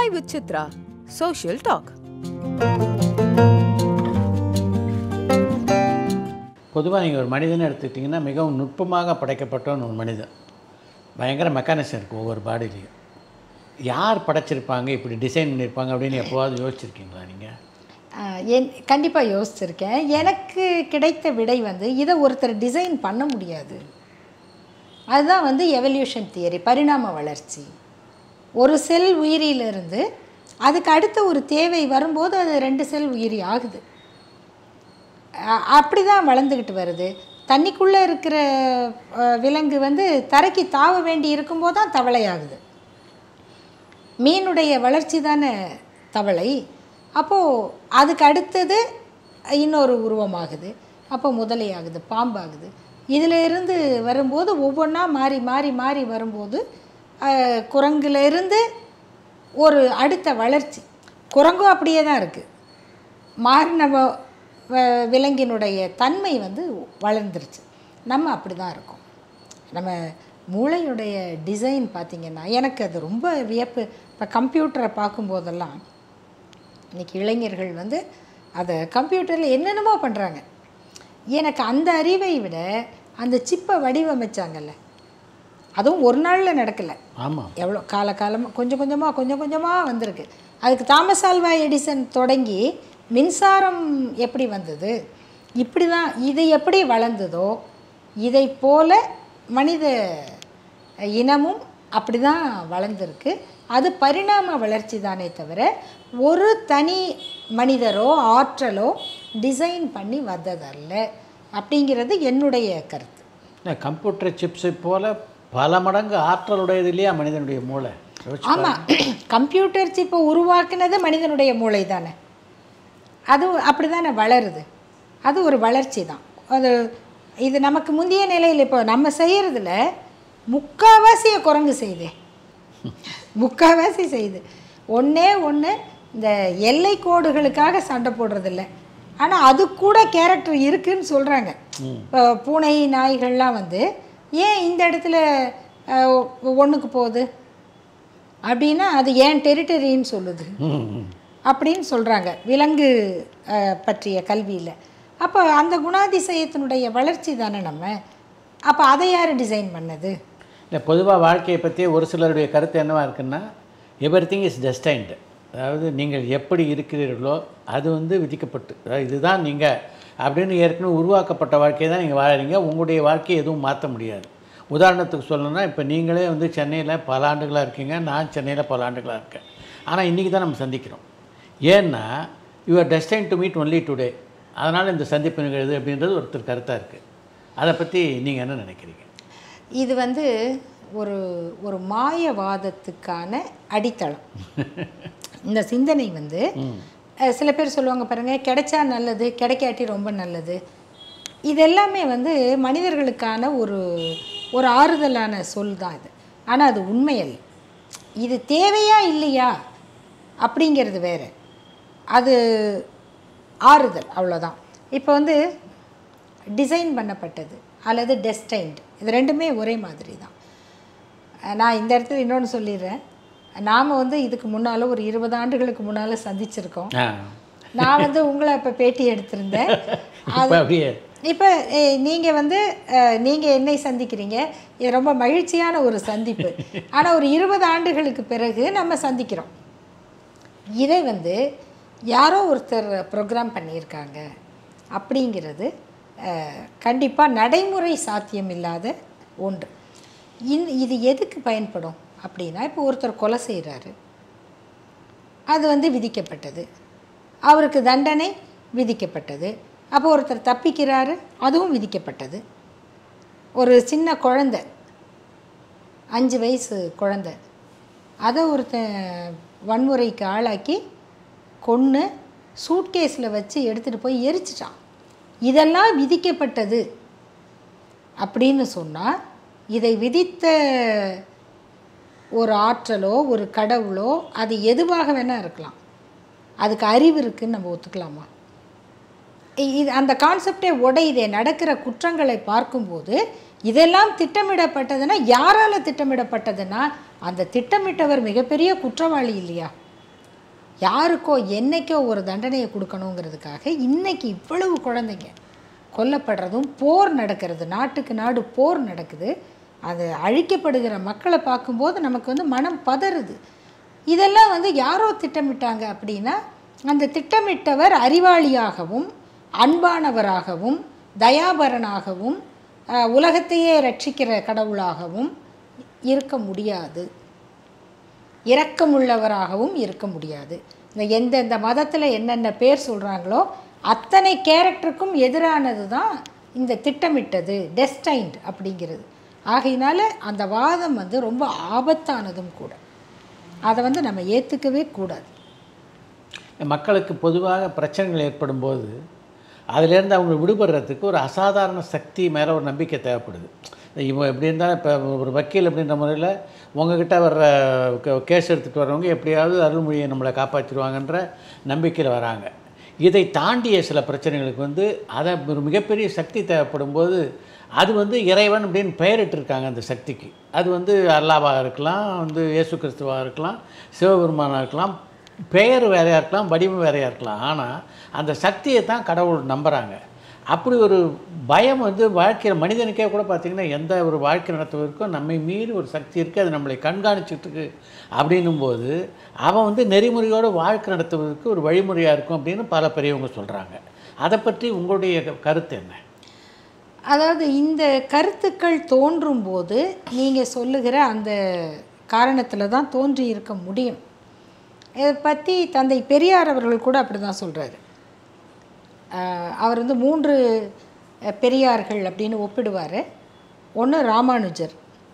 Chai with Chitra, Social Talk. பொதுவாக நீங்கள் ஒரு மனிதனை எடுத்துக்கிட்டிங்கன்னா மிகவும் நுட்பமாக படைக்கப்பட்டவன் ஒரு மனிதன் பயங்கர மெக்கானிசம் இருக்குது ஒவ்வொரு பாடியிலையும் யார் படைச்சிருப்பாங்க இப்படி டிசைன் பண்ணியிருப்பாங்க அப்படின்னு எப்போவாவது யோசிச்சிருக்கீங்களா நீங்கள் ஆஹ் என் கண்டிப்பாக யோசிச்சிருக்கேன் எனக்கு கிடைத்த விடை வந்து இதை ஒருத்தர் டிசைன் பண்ண முடியாது அதுதான் வந்து எவல்யூஷன் தியரி பரிணாம வளர்ச்சி ஒரு செல் உயிரியிலிருந்து அதுக்கு அடுத்த ஒரு தேவை வரும்போது அது ரெண்டு செல் உயிரி ஆகுது அப்படி தான் வளர்ந்துக்கிட்டு வருது தண்ணிக்குள்ளே இருக்கிற அஹ், விலங்கு வந்து தரைக்கு தாவ வேண்டி இருக்கும்போது தான் தவளை ஆகுது மீனுடைய வளர்ச்சி தானே தவளை அப்போது அதுக்கு அடுத்தது இன்னொரு உருவமாகுது அப்போ முதலை ஆகுது பாம்பாகுது இதில் இருந்து வரும்போது ஒவ்வொன்றா மாறி மாறி மாறி வரும்போது அஹ், குரங்குல இருந்து ஒரு அடுத்த வளர்ச்சி குரங்கும் அப்படியே தான் இருக்குது மாறின வ- வ- விலங்கினுடைய தன்மை வந்து வளர்ந்துருச்சு நம்ம அப்படி தான் இருக்கோம் நம்ம மூளையுடைய டிசைன் பார்த்திங்கன்னா எனக்கு அது ரொம்ப வியப்பு இப்போ கம்ப்யூட்டரை பார்க்கும்போதெல்லாம் இன்னைக்கு இளைஞர்கள் வந்து அதை கம்ப்யூட்டரில் என்னென்னமோ பண்ணுறாங்க எனக்கு அந்த அறிவை விட அந்த சிப்பை வடிவமைச்சாங்கல்ல அதுவும் ஒரு நாளில் நடக்கலை ஆமாம் எவ்வளோ காலகாலமாக கொஞ்சம் கொஞ்சமாக கொஞ்சம் கொஞ்சமாக வந்திருக்கு அதுக்கு தாமஸ் ஆல்வா எடிசன் தொடங்கி மின்சாரம் எப்படி வந்தது இப்படி தான் இது எப்படி வளர்ந்ததோ இதை போல மனித இனமும் அப்படி தான் வளர்ந்துருக்கு அது பரிணாம வளர்ச்சி தானே தவிர ஒரு தனி மனிதரோ ஆற்றலோ டிசைன் பண்ணி வந்ததல்ல அப்படிங்கிறது என்னுடைய கருத்து இல்லை கம்ப்யூட்டர் சிப்ஸை போல் பல மடங்கு ஆற்றலுடையது இல்லையா மனிதனுடைய மூளை யோசிச்சு ஆமாம் கம்ப்யூட்டர் சிப்பை உருவாக்குனது மனிதனுடைய மூளை தானே அது அப்படி தானே வளருது அது ஒரு வளர்ச்சி தான் அது இது நமக்கு முந்தைய நிலையில் இப்போ நம்ம செய்கிறதுல முக்காவாசியை குரங்கு செய்யுதே முக்காவாசி செய்யுது ஒன்றே ஒன்று இந்த எல்லை கோடுகளுக்காக சண்டை போடுறதில்ல ஆனால் அது கூட கேரக்டர் இருக்குன்னு சொல்கிறாங்க இப்போ பூனை நாய்கள்லாம் வந்து ஏன் இந்த இடத்துல ஒன்றுக்கு போகுது அப்படின்னா அது ஏன் டெரிட்டரின்னு சொல்லுது ம், ம். அப்படின்னு சொல்கிறாங்க விலங்கு அஹ், பற்றிய கல்வியில் அப்போ அந்த குணாதிசயத்தினுடைய வளர்ச்சி தானே நம்ம அப்போ அதை யார் டிசைன் பண்ணது இல்லை பொதுவாக வாழ்க்கையை பற்றி ஒரு சிலருடைய கருத்து என்னவா இருக்குன்னா எவ்ரி திங் இஸ் டெஸ்டைன்டு அதாவது நீங்கள் எப்படி இருக்கிறீர்களோ அது வந்து விதிக்கப்பட்டு அதாவது இதுதான் நீங்கள் அப்படின்னு ஏற்கனவே உருவாக்கப்பட்ட வாழ்க்கையை தான் நீங்கள் வாழறீங்க உங்களுடைய வாழ்க்கையை எதுவும் மாற்ற முடியாது உதாரணத்துக்கு சொல்லணும்னா இப்போ நீங்களே வந்து சென்னையில் பல ஆண்டுகளாக இருக்கீங்க நான் சென்னையில் பல ஆண்டுகளாக இருக்கேன் ஆனால் இன்றைக்கி தான் நம்ம சந்திக்கிறோம் ஏன்னா you are destined to meet only today அதனால் இந்த சந்திப்பு நிகழுது அப்படின்றது ஒருத்தர் கருத்தாக இருக்குது அதை பற்றி நீங்கள் என்ன நினைக்கிறீங்க இது வந்து ஒரு ஒரு மாயவாதத்துக்கான அடித்தளம் இந்த சிந்தனை வந்து அஹ், சில பேர் சொல்லுவாங்க பாருங்க கிடைச்சா நல்லது கிடைக்காட்டி ரொம்ப நல்லது இது எல்லாமே வந்து மனிதர்களுக்கான ஒரு ஒரு ஆறுதலான சொல் தான் இது ஆனால் அது உண்மையல்ல இது தேவையா இல்லையா அப்படிங்கிறது வேற அது ஆறுதல் அவ்வளோதான் இப்போ வந்து டிசைன் பண்ணப்பட்டது அல்லது டெஸ்டைன்டு இது ரெண்டுமே ஒரே மாதிரி தான் அஹ் நான் இந்த இடத்துல இன்னொன்று சொல்லிடுறேன் நாம் வந்து இதுக்கு முன்னால் ஒரு இருபது ஆண்டுகளுக்கு முன்னால் சந்திச்சிருக்கோம் ஆ நான் வந்து உங்களை இப்போ பேட்டி எடுத்திருந்தேன் இப்போ அப்படியே இப்போ நீங்கள் வந்து நீங்கள் என்னை சந்திக்கிறீங்க இது ரொம்ப மகிழ்ச்சியான ஒரு சந்திப்பு ஆனால் ஒரு இருபது ஆண்டுகளுக்கு பிறகு நம்ம சந்திக்கிறோம் இதை வந்து யாரோ ஒருத்தர் ப்ரோக்ராம் பண்ணியிருக்காங்க அப்படிங்கிறது கண்டிப்பாக நடைமுறை சாத்தியம் இல்லாத ஒன்று இன் இது எதுக்கு பயன்படும் அப்படின்னா இப்போ ஒருத்தர் கொலை செய்கிறாரு அது வந்து விதிக்கப்பட்டது அவருக்கு தண்டனை விதிக்கப்பட்டது அப்போ ஒருத்தர் தப்பிக்கிறாரு அதுவும் விதிக்கப்பட்டது ஒரு சின்ன குழந்தை அஞ்சு வயசு குழந்தை அதை ஒருத்தன் வன்முறைக்கு ஆளாக்கி கொன்று சூட்கேஸில் வச்சு எடுத்துகிட்டு போய் எரிச்சிட்டான் இதெல்லாம் விதிக்கப்பட்டது அப்படின்னு சொன்னால் இதை விதித்த ஒரு ஆற்றலோ ஒரு கடவுளோ அது எதுவாக வேணால் இருக்கலாம் அதுக்கு அறிவு இருக்குன்னு நம்ம ஒத்துக்கலாமா இ- இது அந்த கான்செப்டே உடையுதே நடக்கிற குற்றங்களை பார்க்கும்போது இதெல்லாம் திட்டமிடப்பட்டதுன்னா யாரால் திட்டமிடப்பட்டதுன்னா அந்த திட்டமிட்டவர் மிகப்பெரிய குற்றவாளி இல்லையா யாருக்கோ என்னைக்கோ ஒரு தண்டனையை கொடுக்கணுங்கிறதுக்காக இன்னைக்கு இவ்வளவு குழந்தைங்க கொல்லப்படுறதும் போர் நடக்கிறது நாட்டுக்கு நாடு போர் நடக்குது அது அழிக்கப்படுகிற மக்களை பார்க்கும்போது நமக்கு வந்து மனம் பதறுது இதெல்லாம் வந்து யாரோ திட்டமிட்டாங்க அப்படின்னா அந்த திட்டமிட்டவர் அறிவாளியாகவும் அன்பானவராகவும் தயாபரனாகவும் அஹ், உலகத்தையே ரட்சிக்கிற கடவுளாகவும் இருக்க முடியாது இரக்கமுள்ளவராகவும் இருக்க முடியாது இந்த எந்தெந்த மதத்தில் என்னென்ன பேர் சொல்கிறாங்களோ அத்தனை கேரக்டருக்கும் எதிரானது தான் இந்த திட்டமிட்டது டெஸ்டைன்ட் அப்படிங்கிறது ஆகையினால அந்த வாதம் வந்து ரொம்ப ஆபத்தானதும் கூட அதை வந்து நம்ம ஏற்றுக்கவே கூடாது மக்களுக்கு பொதுவாக பிரச்சனைகள் ஏற்படும் போது அதிலேருந்து அவங்க விடுபடுறதுக்கு ஒரு அசாதாரண சக்தி மேலே ஒரு நம்பிக்கை தேவைப்படுது இவன் எப்படி இருந்தாலும் இப்போ ஒரு வக்கீல் அப்படின்ற முறையில் உங்ககிட்ட வர்ற க- கேஸ் எடுத்துகிட்டு வர்றவங்க எப்படியாவது அருள்மொழியை நம்மளை காப்பாற்றிடுவாங்கன்ற நம்பிக்கையில் வராங்க இதை தாண்டிய சில பிரச்சனைகளுக்கு வந்து அதை ஒரு மிகப்பெரிய சக்தி தேவைப்படும் போது அது வந்து இறைவன் அப்படின்னு பெயரிட்டிருக்காங்க அந்த சக்திக்கு அது வந்து அல்லாவாக இருக்கலாம் வந்து இயேசு கிறிஸ்துவாக இருக்கலாம் சிவபெருமானாக இருக்கலாம் பெயர் வேறையாக இருக்கலாம் வடிவம் வேறையாக இருக்கலாம் ஆனால் அந்த சக்தியை தான் கடவுள் நம்புகிறாங்க அப்படி ஒரு பயம் வந்து வாழ்க்கையில் மனிதனுக்கே கூட பார்த்திங்கன்னா எந்த ஒரு வாழ்க்கை நடத்துவதற்கும் நம்மை மீறி ஒரு சக்தி இருக்குது அது நம்மளை கண்காணிச்சிட்டு இருக்கு அப்படின்னும் போது அவன் வந்து நெறிமுறையோடு வாழ்க்கை நடத்துவதற்கு ஒரு வழிமுறையாக இருக்கும் அப்படின்னு பல பெரியவங்க சொல்கிறாங்க அதை பற்றி உங்களுடைய க- கருத்து என்ன அதாவது இந்த கருத்துக்கள் தோன்றும் போது நீங்கள் சொல்லுகிற அந்த காரணத்தில் தான் தோன்றி இருக்க முடியும் இதை பற்றி தந்தை பெரியார் அவர்கள் கூட அப்படி தான் சொல்கிறாரு அவர் வந்து மூன்று அஹ், பெரியார்கள் அப்படின்னு ஒப்பிடுவார் ஒன்று ராமானுஜர்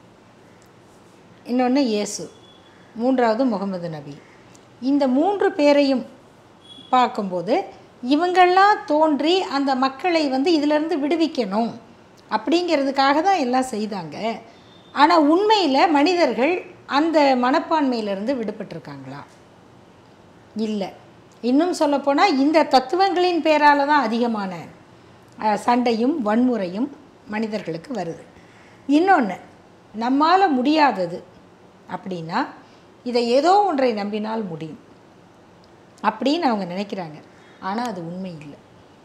இன்னொன்று இயேசு மூன்றாவது முகமது நபி இந்த மூன்று பேரையும் பார்க்கும்போது இவங்கெல்லாம் தோன்றி அந்த மக்களை வந்து இதிலிருந்து விடுவிக்கணும் அப்படிங்கிறதுக்காக தான் எல்லாம் செய்தாங்க ஆனால் உண்மையில் மனிதர்கள் அந்த மனப்பான்மையிலிருந்து விடுபட்டிருக்காங்களா இல்லை இன்னும் சொல்லப்போனால் இந்த தத்துவங்களின் பேரால் தான் அதிகமான அஹ், சண்டையும் வன்முறையும் மனிதர்களுக்கு வருது இன்னொன்று நம்மால் முடியாதது அப்படின்னா இதை ஏதோ ஒன்றை நம்பினால் முடியும் அப்படின்னு அவங்க நினைக்கிறாங்க ஆனால் அது உண்மை இல்லை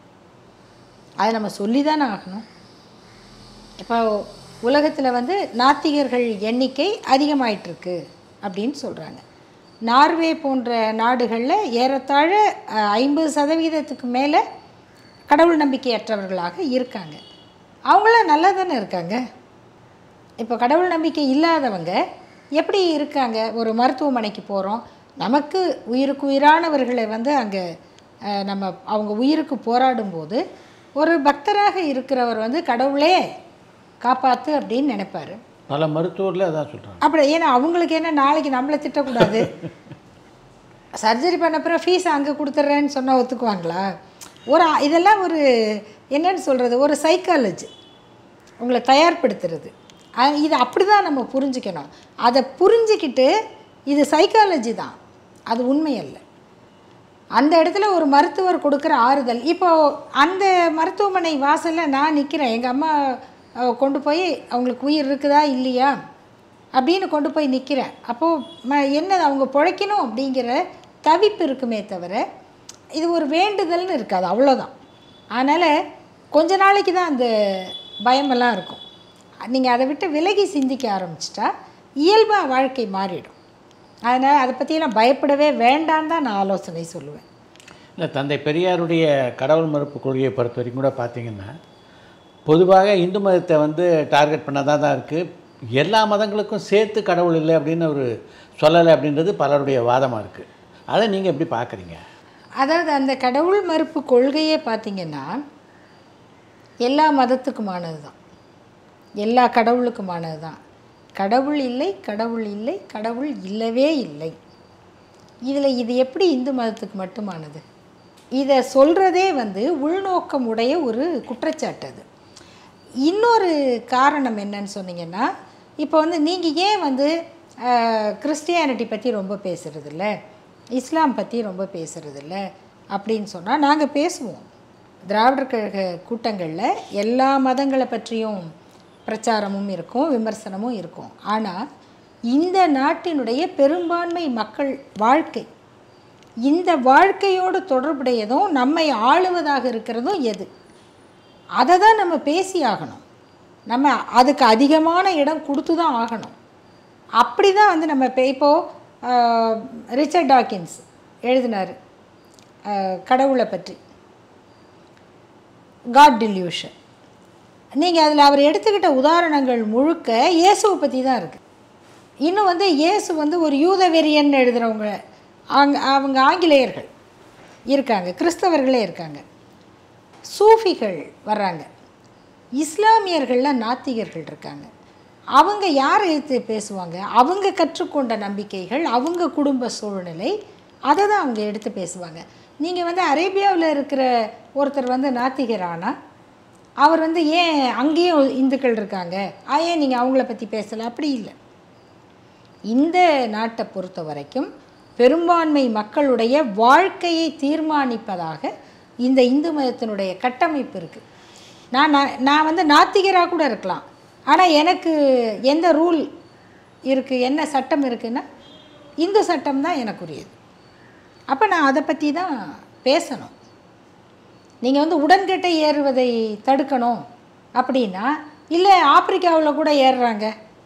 அதை நம்ம சொல்லி தானே ஆகணும் இப்போ உலகத்தில் வந்து நாத்திகர்கள் எண்ணிக்கை அதிகமாயிட்டிருக்கு அப்படின்னு சொல்கிறாங்க நார்வே போன்ற நாடுகளில் ஏறத்தாழ ஐம்பது சதவீதத்துக்கு மேலே கடவுள் நம்பிக்கையற்றவர்களாக இருக்காங்க அவங்களாம் நல்லா தானே இருக்காங்க இப்போ கடவுள் நம்பிக்கை இல்லாதவங்க எப்படி இருக்காங்க ஒரு மருத்துவமனைக்கு போகிறோம் நமக்கு உயிருக்கு உயிரானவர்களை வந்து அங்கே நம்ம அவங்க உயிருக்கு போராடும்போது ஒரு பக்தராக இருக்கிறவர் வந்து கடவுளே காப்பாற்று அப்படின்னு நினைப்பாரு பல மருத்துவரில் அதான் சொல்கிறாங்க அப்படி ஏன்னா அவங்களுக்கு என்ன நாளைக்கு நம்மளை திட்டக்கூடாது சர்ஜரி பண்ண பிறகு ஃபீஸ் அங்கே கொடுத்துட்றேன்னு சொன்னால் ஒத்துக்குவாங்களா ஒரு இதெல்லாம் ஒரு என்னன்னு சொல்கிறது ஒரு சைக்காலஜி உங்களை தயார்படுத்துறது அ- இது அப்படி தான் நம்ம புரிஞ்சுக்கணும் அதை புரிஞ்சுக்கிட்டு இது சைக்காலஜி தான் அது உண்மை அல்ல அந்த இடத்துல ஒரு மருத்துவர் கொடுக்குற ஆறுதல் இப்போ அந்த மருத்துவமனை வாசலில் நான் நிற்கிறேன் எங்கள் அம்மா அஹ், கொண்டு போய் அவங்களுக்கு உயிர் இருக்குதா இல்லையா அப்படின்னு கொண்டு போய் நிற்கிறேன் அப்போது ம என்ன அவங்க பிழைக்கணும் அப்படிங்கிற தவிப்பு இருக்குமே தவிர இது ஒரு வேண்டுதல்னு இருக்காது அவ்வளோதான் அதனால் கொஞ்ச நாளைக்கு தான் அந்த பயமெல்லாம் இருக்கும் நீங்கள் அதை விட்டு விலகி சிந்திக்க ஆரம்பிச்சிட்டா இயல்பாக வாழ்க்கை மாறிடும் அதனால் அதை பற்றியெல்லாம் பயப்படவே வேண்டான்னு தான் நான் ஆலோசனை சொல்லுவேன் இல்லை தந்தை பெரியாருடைய கடவுள் மறுப்பு கொள்கையை பொறுத்த வரைக்கும் கூட பார்த்தீங்கன்னா பொதுவாக இந்து மதத்தை வந்து டார்கெட் பண்ணதாக தான் இருக்குது எல்லா மதங்களுக்கும் சேர்த்து கடவுள் இல்லை அப்படின்னு அவர் சொல்லலை அப்படின்றது பலருடைய வாதமாக இருக்குது அதை நீங்கள் எப்படி பார்க்குறீங்க அதாவது அந்த கடவுள் மறுப்பு கொள்கையே பார்த்தீங்கன்னா எல்லா மதத்துக்குமானது தான் எல்லா கடவுளுக்குமானது தான் கடவுள் இல்லை கடவுள் இல்லை கடவுள் இல்லவே இல்லை இதில் இது எப்படி இந்து மதத்துக்கு மட்டுமானது இதை சொல்கிறதே வந்து உள்நோக்கம் உடைய ஒரு குற்றச்சாட்டு அது இன்னொரு காரணம் என்னன்னு சொன்னீங்கன்னா இப்போ வந்து நீங்கள் ஏன் வந்து கிறிஸ்டியானிட்டி பற்றி ரொம்ப பேசுகிறதில்ல இஸ்லாம் பற்றி ரொம்ப பேசுகிறதில்ல அப்படின்னு சொன்னால் நாங்கள் பேசுவோம் திராவிடர் கழக கூட்டங்களில் எல்லா மதங்களை பற்றியும் பிரச்சாரமும் இருக்கும் விமர்சனமும் இருக்கும் ஆனால் இந்த நாட்டினுடைய பெரும்பான்மை மக்கள் வாழ்க்கை இந்த வாழ்க்கையோடு தொடர்புடையதும் நம்மை ஆளுவதாக இருக்கிறதும் எது அதை தான் நம்ம பேசி ஆகணும் நம்ம அதுக்கு அதிகமான இடம் கொடுத்து தான் ஆகணும் அப்படி தான் வந்து நம்ம இப்போ இப்போது ரிச்சர்ட் டாக்கின்ஸ் எழுதினார் கடவுளை பற்றி காட் டில்யூஷன் நீங்கள் அதில் அவர் எடுத்துக்கிட்ட உதாரணங்கள் முழுக்க இயேசுவை பற்றி தான் இருக்குது இன்னும் வந்து இயேசு வந்து ஒரு யூத வெறியன் எழுதுகிறவங்க அங்க அவங்க ஆங்கிலேயர்கள் இருக்காங்க கிறிஸ்தவர்களே இருக்காங்க சூஃபிகள் வர்றாங்க இஸ்லாமியர்களில் நாத்திகர்கள் இருக்காங்க அவங்க யாரை எடுத்து பேசுவாங்க அவங்க கற்றுக்கொண்ட நம்பிக்கைகள் அவங்க குடும்ப சூழ்நிலை அதை தான் அவங்க எடுத்து பேசுவாங்க நீங்கள் வந்து அரேபியாவில் இருக்கிற ஒருத்தர் வந்து நாத்திகர் ஆனா அவர் வந்து ஏன் அங்கேயும் இந்துக்கள் இருக்காங்க ஆ, ஏன் நீங்கள் அவங்கள பற்றி பேசலை அப்படி இல்லை இந்த நாட்டை பொறுத்த வரைக்கும் பெரும்பான்மை மக்களுடைய வாழ்க்கையை தீர்மானிப்பதாக இந்த இந்து மதத்தினுடைய கட்டமைப்பு இருக்குது நான் நான் நான் வந்து நாத்திகராக கூட இருக்கலாம் ஆனால் எனக்கு எந்த ரூல் இருக்குது என்ன சட்டம் இருக்குன்னா இந்து சட்டம் தான் எனக்குரியது அப்போ நான் அதை பற்றி தான் பேசணும் நீங்கள் வந்து உடன்கட்டை ஏறுவதை தடுக்கணும் அப்படின்னா இல்லை ஆப்பிரிக்காவில் கூட ஏறுறாங்க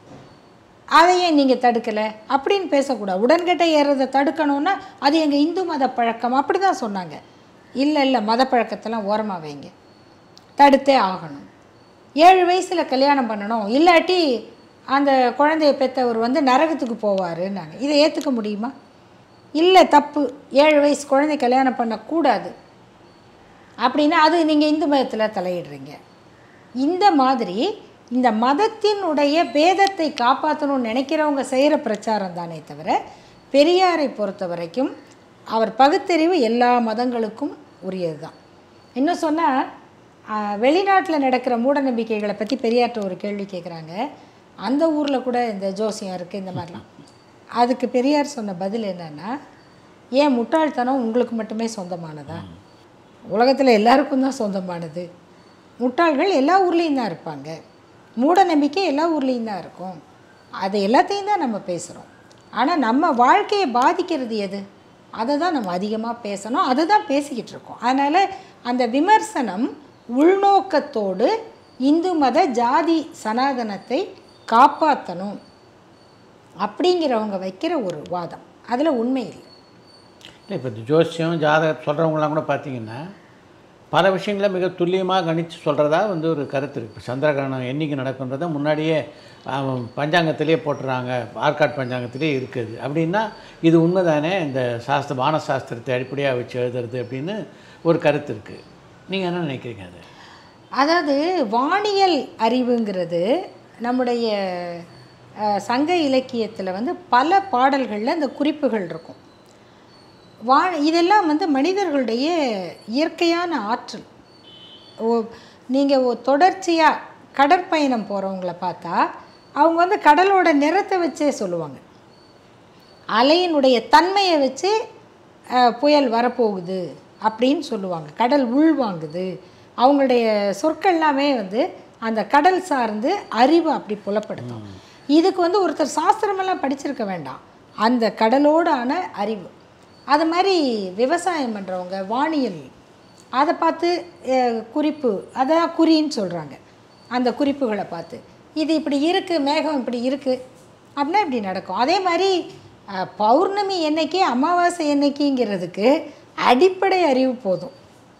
அதை ஏன் நீங்கள் தடுக்கலை அப்படின்னு பேசக்கூடாது உடன்கட்டை ஏறுறதை தடுக்கணும்னா அது எங்கள் இந்து மத பழக்கம் அப்படி தான் சொன்னாங்க இல்லை இல்லை மத பழக்கத்தெல்லாம் ஓரமாக வைங்க தடுத்தே ஆகணும் ஏழு வயசில் கல்யாணம் பண்ணணும் இல்லாட்டி அந்த குழந்தைய பெற்றவர் வந்து நரகத்துக்கு போவாருன்னாங்க இதை ஏற்றுக்க முடியுமா இல்லை தப்பு ஏழு வயசு குழந்தை கல்யாணம் பண்ணக்கூடாது அப்படின்னா அது நீங்கள் இந்து மதத்தில் தலையிடுறீங்க இந்த மாதிரி இந்த மதத்தினுடைய பேதத்தை காப்பாற்றணும்னு நினைக்கிறவங்க செய்கிற பிரச்சாரம் தானே தவிர பெரியாரை பொறுத்த வரைக்கும் அவர் பகுத்தறிவு எல்லா மதங்களுக்கும் உரியது தான் இன்னும் சொன்னால் வெளிநாட்டில் நடக்கிற மூட நம்பிக்கைகளை பற்றி பெரியார்ட்ட ஒரு கேள்வி கேட்குறாங்க அந்த ஊரில் கூட இந்த ஜோசியம் இருக்குது இந்த மாதிரிலாம் அதுக்கு பெரியார் சொன்ன பதில் என்னன்னா ஏன் முட்டாள்தனம் உங்களுக்கு மட்டுமே சொந்தமானதா உலகத்தில் எல்லாருக்கும் தான் சொந்தமானது முட்டாள்கள் எல்லா ஊர்லேயும் தான் இருப்பாங்க மூட நம்பிக்கை எல்லா ஊர்லேயும் தான் இருக்கும் அது எல்லாத்தையும் தான் நம்ம பேசுகிறோம் ஆனால் நம்ம வாழ்க்கையை பாதிக்கிறது எது அதை தான் நம்ம அதிகமாக பேசணும் அதை தான் பேசிக்கிட்டு இருக்கோம் அதனால் அந்த விமர்சனம் உள்நோக்கத்தோடு இந்து மத ஜாதி சனாதனத்தை காப்பாற்றணும் அப்படிங்கிறவங்க வைக்கிற ஒரு வாதம் அதில் உண்மை இல்லை இல்லை இப்போ இந்த ஜோசியம் ஜாதகம் சொல்கிறவங்களாம் கூட பார்த்தீங்கன்னா பல விஷயங்களை மிக துல்லியமாக கணித்து சொல்கிறதா வந்து ஒரு கருத்து இருக்குது இப்போ சந்திரகிரகணம் என்னைக்கு நடக்குன்றதை முன்னாடியே அவன் பஞ்சாங்கத்திலே போட்டுறாங்க ஆர்காட் பஞ்சாங்கத்திலே இருக்குது அப்படின்னா இது உண்மைதானே இந்த சாஸ்திர வான சாஸ்திரத்தை அடிப்படையாக வச்சு எழுதுறது அப்படின்னு ஒரு கருத்து இருக்குது நீங்கள் என்ன நினைக்கிறீங்க அது அதாவது வானியல் அறிவுங்கிறது நம்முடைய அஹ், சங்க இலக்கியத்தில் வந்து பல பாடல்களில் இந்த குறிப்புகள் இருக்கும் வா இதெல்லாம் வந்து மனிதர்களுடைய இயற்கையான ஆற்றல் ஓ நீங்கள் தொடர்ச்சியாக கடற்பயணம் போகிறவங்கள பார்த்தா அவங்க வந்து கடலோட நிறத்தை வச்சே சொல்லுவாங்க அலையினுடைய தன்மையை வச்சு அஹ், புயல் வரப்போகுது அப்படின்னு சொல்லுவாங்க கடல் உள்வாங்குது அவங்களுடைய சொற்கள்லாமே வந்து அந்த கடல் சார்ந்து அறிவு அப்படி புலப்படுத்தும் இதுக்கு வந்து ஒருத்தர் சாஸ்திரமெல்லாம் படிச்சிருக்க வேண்டாம் அந்த கடலோடான அறிவு அது மாதிரி விவசாயம் பண்ணுறவங்க வானியல் அதை பார்த்து அஹ், குறிப்பு அதான் குறின்னு சொல்கிறாங்க அந்த குறிப்புகளை பார்த்து இது இப்படி இருக்குது மேகம் இப்படி இருக்குது அப்படின்னா இப்படி நடக்கும் அதே மாதிரி அஹ், பௌர்ணமி என்னைக்கு அமாவாசை என்னைக்குங்கிறதுக்கு அடிப்படை அறிவு போதும்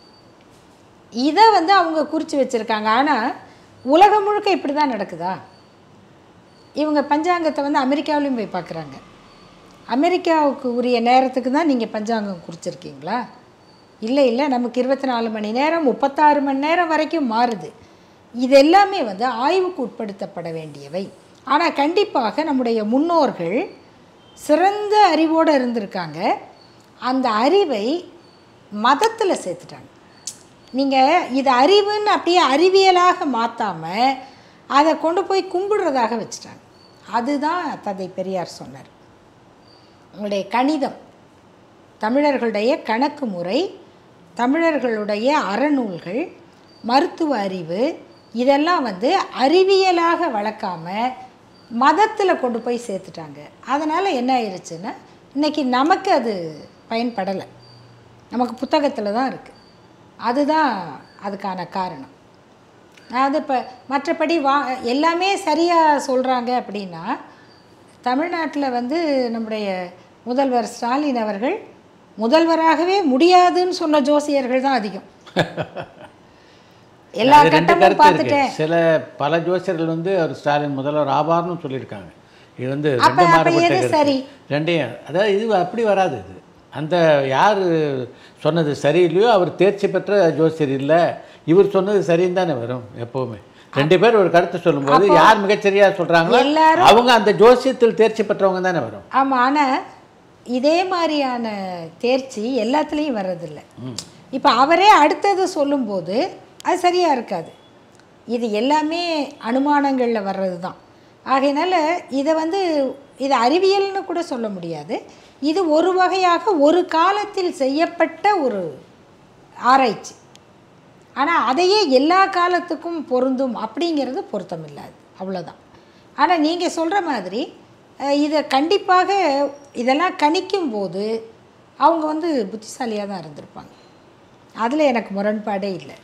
இதை வந்து அவங்க குறித்து வச்சுருக்காங்க ஆனால் உலகம் முழுக்க இப்படி தான் நடக்குதா இவங்க பஞ்சாங்கத்தை வந்து அமெரிக்காவிலையும் போய் பார்க்குறாங்க அமெரிக்காவுக்கு உரிய நேரத்துக்கு தான் நீங்கள் பஞ்சாங்கம் குறிச்சிருக்கீங்களா இல்லை இல்லை நமக்கு இருபத்தி நாலு மணி நேரம் முப்பத்தாறு மணி நேரம் வரைக்கும் மாறுது இது எல்லாமே வந்து ஆய்வுக்கு உட்படுத்தப்பட வேண்டியவை ஆனால் கண்டிப்பாக நம்முடைய முன்னோர்கள் சிறந்த அறிவோடு இருந்திருக்காங்க அந்த அறிவை மதத்தில் சேர்த்துட்டாங்க நீங்கள் இது அறிவுன்னு அப்படியே அறிவியலாக மாற்றாமல் அதை கொண்டு போய் கும்பிடுறதாக வச்சுட்டாங்க அதுதான் தந்தை பெரியார் சொன்னார் உங்களுடைய கணிதம் தமிழர்களுடைய கணக்கு முறை தமிழர்களுடைய அறநூல்கள் மருத்துவ அறிவு இதெல்லாம் வந்து அறிவியலாக வளர்க்காம மதத்தில் கொண்டு போய் சேர்த்துட்டாங்க அதனால் என்ன ஆயிடுச்சுன்னா இன்றைக்கி நமக்கு அது பயன்படலை நமக்கு புத்தகத்தில் தான் இருக்குது அதுதான் அதுக்கான காரணம் அதாவது இப்போ மற்றபடி வா எல்லாமே சரியாக சொல்கிறாங்க அப்படின்னா தமிழ்நாட்டில் வந்து நம்முடைய முதல்வர் ஸ்டாலின் அவர்கள் முதல்வராகவே முடியாதுன்னு சொன்ன ஜோசியர்கள் தான் அதிகம் எல்லா அது ரெண்டு கட்டமும் கருத்து இருக்கு பார்த்துட்டேன் சில பல ஜோசியர்கள் வந்து அவர் ஸ்டாலின் முதல்வர் ஆவார்னு சொல்லியிருக்காங்க இது வந்து அப்ப- ரெண்டு அப்ப மாறுபட்ட எது கருத்து. சரி? ரெண்டையும் அதாவது இது அப்படி வராது இது அந்த யார் சொன்னது சரியில்லையோ அவர் தேர்ச்சி பெற்ற ஜோசியர் இல்லை இவர் சொன்னது சரின்னு தானே வரும் எப்போவுமே ரெண்டு பேர் ஒரு கருத்து சொல்லும்போது யார் மிகச்சரியா சொல்றாங்களோ எல்லாரும் அவங்க அந்த ஜோசியத்தில் தேர்ச்சி பெற்றவங்க தானே வரும் ஆமாம் ஆனால் இதே மாதிரியான தேர்ச்சி எல்லாத்துலேயும் வர்றதில்ல இப்போ அவரே அடுத்தது சொல்லும்போது அது சரியாக இருக்காது இது எல்லாமே அனுமானங்களில் வர்றது தான் ஆகையினால இதை வந்து இது அறிவியல்னு கூட சொல்ல முடியாது இது ஒரு வகையாக ஒரு காலத்தில் செய்யப்பட்ட ஒரு ஆராய்ச்சி ஆனால் அதையே எல்லா காலத்துக்கும் பொருந்தும் அப்படிங்கிறது பொருத்தமில்லாது அவ்வளோதான் ஆனால் நீங்கள் சொல்கிற மாதிரி அஹ், இதை கண்டிப்பாக இதெல்லாம் கணிக்கும் போது அவங்க வந்து புத்திசாலியாக தான் இருந்திருப்பாங்க அதில் எனக்கு முரண்பாடே இல்லை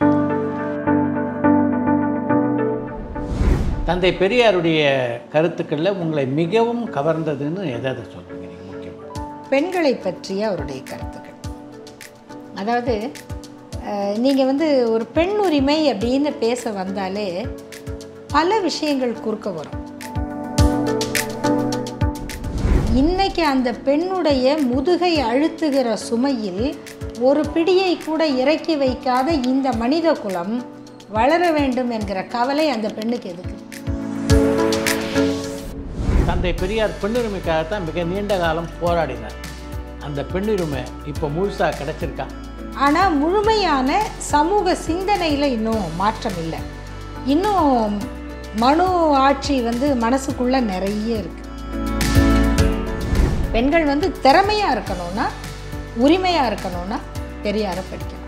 தந்தை பெரியாருடைய கருத்துக்களில் உங்களை மிகவும் கவர்ந்ததுன்னு எதை சொல்றீங்க நீங்கள் முக்கியமாக பெண்களை பற்றிய அவருடைய கருத்துக்கள் அதாவது நீங்கள் வந்து ஒரு பெண் உரிமை அப்படின்னு பேச வந்தாலே பல விஷயங்கள் குறுக்க வரும் இன்னைக்கு அந்த பெண்ணுடைய முதுகை அழுத்துகிற சுமையில் ஒரு பிடியை கூட இறக்கி வைக்காத இந்த மனித குலம் வளர வேண்டும் என்கிற கவலை அந்த பெண்ணுக்கு எதுக்கு தந்தை பெரியார் பெண்ணுரிமைக்காகத்தான் மிக நீண்ட காலம் போராடினார் அந்த பெண்ணுரிமை இப்போ முழுசாக கிடைச்சிருக்கா ஆனால் முழுமையான சமூக சிந்தனையில் இன்னும் மாற்றம் இல்லை இன்னும் மனு ஆட்சி வந்து மனசுக்குள்ளே நிறைய இருக்கு பெண்கள் வந்து திறமையாக இருக்கணும்னா உரிமையாக இருக்கணும்னா பெரியாரை படிக்கணும்